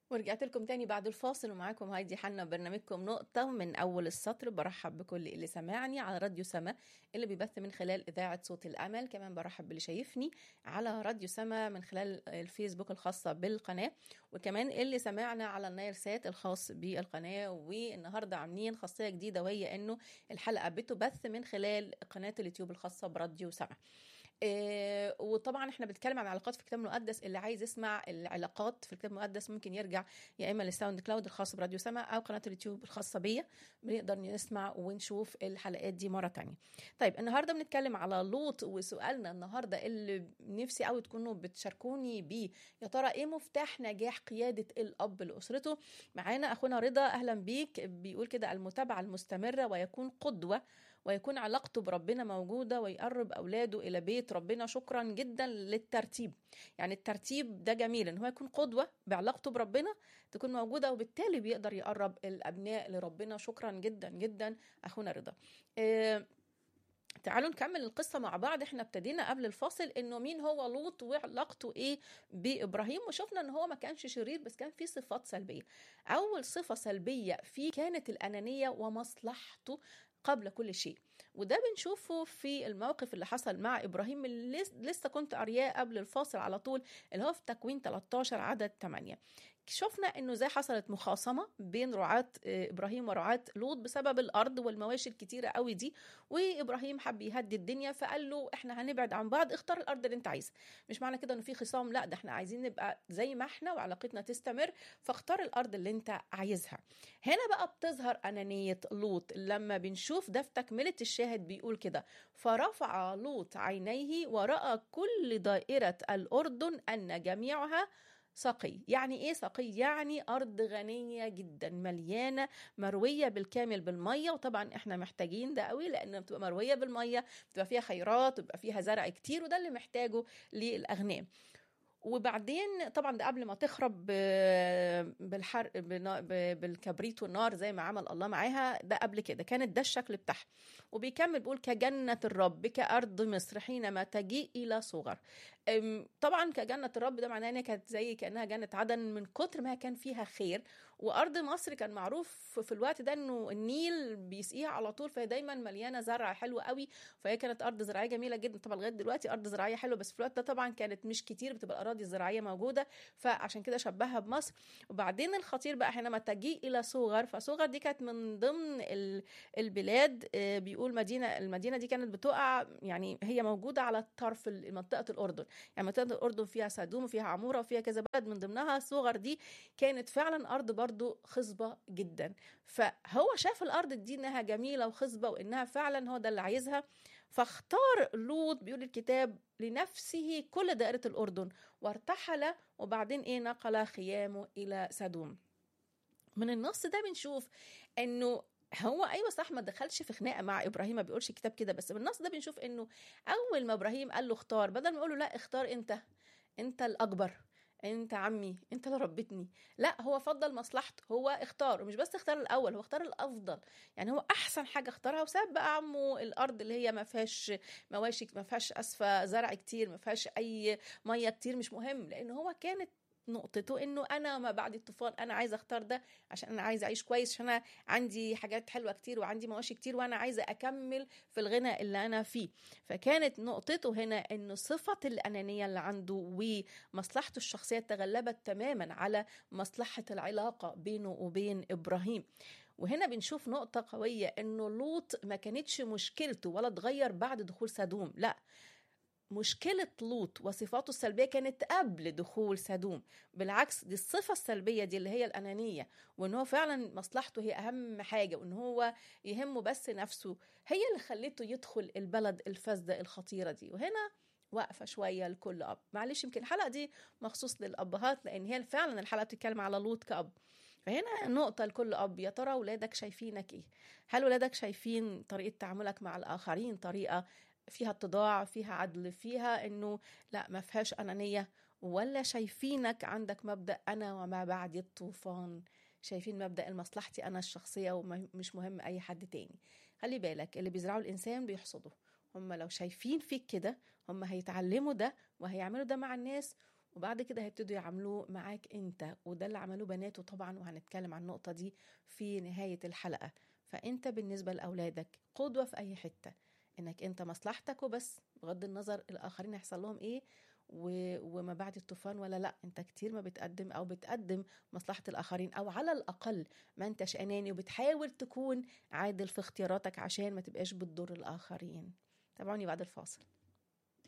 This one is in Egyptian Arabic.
ورجعت لكم تاني بعد الفاصل ومعاكم هايدي حنا برنامجكم نقطة من أول السطر برحب بكل اللي سمعني على راديو سما اللي بيبث من خلال إذاعة صوت الأمل كمان برحب باللي شايفني على راديو سما من خلال الفيسبوك الخاصة بالقناة وكمان اللي سمعنا على النايل سات الخاص بالقناة والنهاردة عاملين خاصية جديدة وهي إنه الحلقة بتبث من خلال قناة اليوتيوب الخاصة براديو سما إيه وطبعا احنا بنتكلم عن علاقات في الكتاب المقدس اللي عايز يسمع العلاقات في الكتاب المقدس ممكن يرجع يا اما للساوند كلاود الخاص براديو سما او قناه اليوتيوب الخاصه بيا بنقدر نسمع ونشوف الحلقات دي مره تانية طيب النهارده بنتكلم على لوط وسؤالنا النهارده اللي نفسي قوي تكونوا بتشاركوني بيه يا ترى ايه مفتاح نجاح قياده الاب لاسرته معانا اخونا رضا اهلا بيك بيقول كده المتابعه المستمره ويكون قدوه ويكون علاقته بربنا موجوده ويقرب اولاده الى بيت ربنا شكرا جدا للترتيب يعني الترتيب ده جميل ان هو يكون قدوه بعلاقته بربنا تكون موجوده وبالتالي بيقدر يقرب الابناء لربنا شكرا جدا جدا اخونا رضا إيه تعالوا نكمل القصة مع بعض احنا ابتدينا قبل الفاصل انه مين هو لوط وعلاقته ايه بابراهيم وشفنا ان هو ما كانش شرير بس كان فيه صفات سلبية اول صفة سلبية فيه كانت الانانية ومصلحته قبل كل شيء وده بنشوفه في الموقف اللي حصل مع ابراهيم اللي لسه كنت قارياه قبل الفاصل على طول اللي هو في تكوين 13 عدد 8 شفنا انه زي حصلت مخاصمه بين رعاة ابراهيم ورعاة لوط بسبب الارض والمواشي الكتيره قوي دي وابراهيم حب يهدي الدنيا فقال له احنا هنبعد عن بعض اختار الارض اللي انت عايزها مش معنى كده انه في خصام لا ده احنا عايزين نبقى زي ما احنا وعلاقتنا تستمر فاختار الارض اللي انت عايزها هنا بقى بتظهر انانيه لوط لما بنشوف ده في تكمله الشاهد بيقول كده فرفع لوط عينيه وراى كل دائره الاردن ان جميعها سقي يعني ايه سقي يعني ارض غنيه جدا مليانه مرويه بالكامل بالميه وطبعا احنا محتاجين ده قوي لان بتبقى مرويه بالميه بتبقى فيها خيرات وبيبقى فيها زرع كتير وده اللي محتاجه للاغنام وبعدين طبعا ده قبل ما تخرب بالحرق بالكبريت والنار زي ما عمل الله معاها ده قبل كده كانت ده الشكل بتاعها وبيكمل بيقول كجنة الرب كأرض مصر حينما تجيء إلى صغر طبعا كجنة الرب ده معناه انها كانت زي كأنها جنة عدن من كتر ما كان فيها خير وأرض مصر كان معروف في الوقت ده انه النيل بيسقيها على طول فهي دايما مليانة زرع حلو قوي فهي كانت أرض زراعية جميلة جدا طبعا لغاية دلوقتي أرض زراعية حلوة بس في الوقت ده طبعا كانت مش كتير بتبقى الأراضي الزراعية موجودة فعشان كده شبهها بمصر وبعدين الخطير بقى حينما تجيء إلى صغر فصغر دي كانت من ضمن البلاد بيقول مدينة المدينة دي كانت بتقع يعني هي موجودة على طرف منطقة الأردن يعني منطقة الأردن فيها سدوم وفيها عمورة وفيها كذا بلد من ضمنها صغر دي كانت فعلا أرض برضو خصبة جدا فهو شاف الأرض دي إنها جميلة وخصبة وإنها فعلا هو ده اللي عايزها فاختار لوط بيقول الكتاب لنفسه كل دائرة الأردن وارتحل وبعدين إيه نقل خيامه إلى سدوم من النص ده بنشوف انه هو ايوه صح ما دخلش في خناقه مع ابراهيم ما بيقولش الكتاب كده بس من النص ده بنشوف انه اول ما ابراهيم قال له اختار بدل ما يقول له لا اختار انت انت الاكبر انت عمي انت اللي ربيتني لا هو فضل مصلحته هو اختار ومش بس اختار الاول هو اختار الافضل يعني هو احسن حاجه اختارها وساب بقى عمه الارض اللي هي ما فيهاش مواشي ما فيهاش اسفه زرع كتير ما فيهاش اي ميه كتير مش مهم لان هو كانت نقطته انه انا ما بعد الطوفان انا عايزه اختار ده عشان انا عايزه اعيش كويس عشان انا عندي حاجات حلوه كتير وعندي مواشي كتير وانا عايزه اكمل في الغنى اللي انا فيه فكانت نقطته هنا انه صفه الانانيه اللي عنده ومصلحته الشخصيه تغلبت تماما على مصلحه العلاقه بينه وبين ابراهيم وهنا بنشوف نقطة قوية انه لوط ما كانتش مشكلته ولا اتغير بعد دخول سدوم لا مشكلة لوط وصفاته السلبية كانت قبل دخول سدوم بالعكس دي الصفة السلبية دي اللي هي الأنانية وإن هو فعلا مصلحته هي أهم حاجة وإن هو يهمه بس نفسه هي اللي خلته يدخل البلد الفاسدة الخطيرة دي وهنا واقفة شوية لكل أب معلش يمكن الحلقة دي مخصوص للأبهات لأن هي فعلا الحلقة بتتكلم على لوط كأب فهنا نقطة لكل أب يا ترى ولادك شايفينك إيه؟ هل ولادك شايفين طريقة تعاملك مع الآخرين طريقة فيها اتضاع فيها عدل فيها انه لا ما فيهاش انانيه ولا شايفينك عندك مبدا انا وما بعد الطوفان شايفين مبدا مصلحتي انا الشخصيه ومش مهم اي حد تاني خلي بالك اللي بيزرعوا الانسان بيحصدوا هم لو شايفين فيك كده هم هيتعلموا ده وهيعملوا ده مع الناس وبعد كده هيبتدوا يعاملوه معاك انت وده اللي عملوه بناته طبعا وهنتكلم عن النقطة دي في نهاية الحلقة فانت بالنسبة لأولادك قدوة في أي حتة انك انت مصلحتك وبس بغض النظر الآخرين هيحصل لهم ايه و... وما بعد الطوفان ولا لا انت كتير ما بتقدم او بتقدم مصلحة الآخرين او على الأقل ما انتش أناني وبتحاول تكون عادل في اختياراتك عشان ما تبقاش بتضر الآخرين تابعوني بعد الفاصل